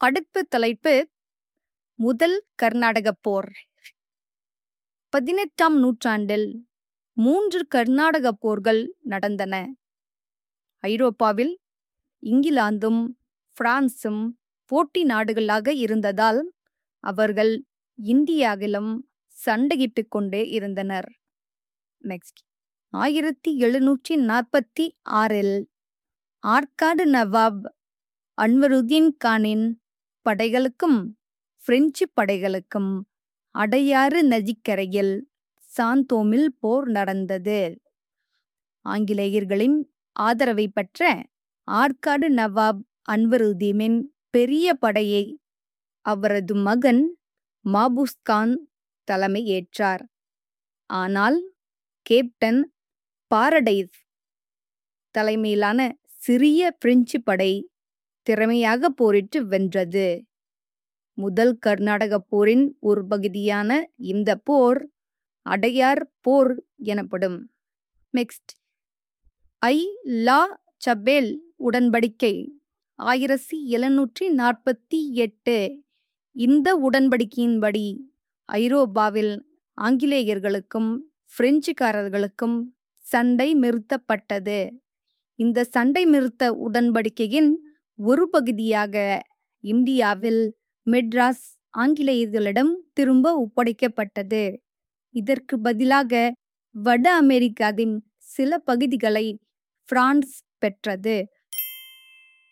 அடுத்த தலைப்பு முதல் கர்நாடகப் போர் பதினெட்டாம் நூற்றாண்டில் மூன்று கர்நாடகப் போர்கள் நடந்தன ஐரோப்பாவில் இங்கிலாந்தும் பிரான்சும் போட்டி நாடுகளாக இருந்ததால் அவர்கள் இந்தியாவிலும் சண்டையிட்டுக் கொண்டே இருந்தனர் நெக்ஸ்ட் ஆயிரத்தி எழுநூற்றி நாற்பத்தி ஆறில் ஆற்காடு நவாப் அன்வருதீன் கானின் படைகளுக்கும் பிரெஞ்சு படைகளுக்கும் அடையாறு நதிக்கரையில் சாந்தோமில் போர் நடந்தது ஆங்கிலேயர்களின் ஆதரவை பெற்ற ஆற்காடு நவாப் அன்வருதீனின் பெரிய படையை அவரது மகன் மாபூஸ் கான் தலைமை ஏற்றார் ஆனால் கேப்டன் பாரடைஸ் தலைமையிலான சிறிய பிரெஞ்சு படை திறமையாக போரிட்டு வென்றது முதல் கர்நாடக போரின் ஒரு பகுதியான இந்த போர் அடையார் போர் எனப்படும் நெக்ஸ்ட் ஐ லா சபேல் உடன்படிக்கை ஆயிரத்தி எழுநூற்றி நாற்பத்தி எட்டு இந்த உடன்படிக்கையின்படி ஐரோப்பாவில் ஆங்கிலேயர்களுக்கும் பிரெஞ்சுக்காரர்களுக்கும் சண்டை நிறுத்தப்பட்டது இந்த சண்டை நிறுத்த உடன்படிக்கையின் ஒரு பகுதியாக இந்தியாவில் மெட்ராஸ் ஆங்கிலேயர்களிடம் திரும்ப ஒப்படைக்கப்பட்டது இதற்கு பதிலாக வட அமெரிக்காவின் சில பகுதிகளை பிரான்ஸ் பெற்றது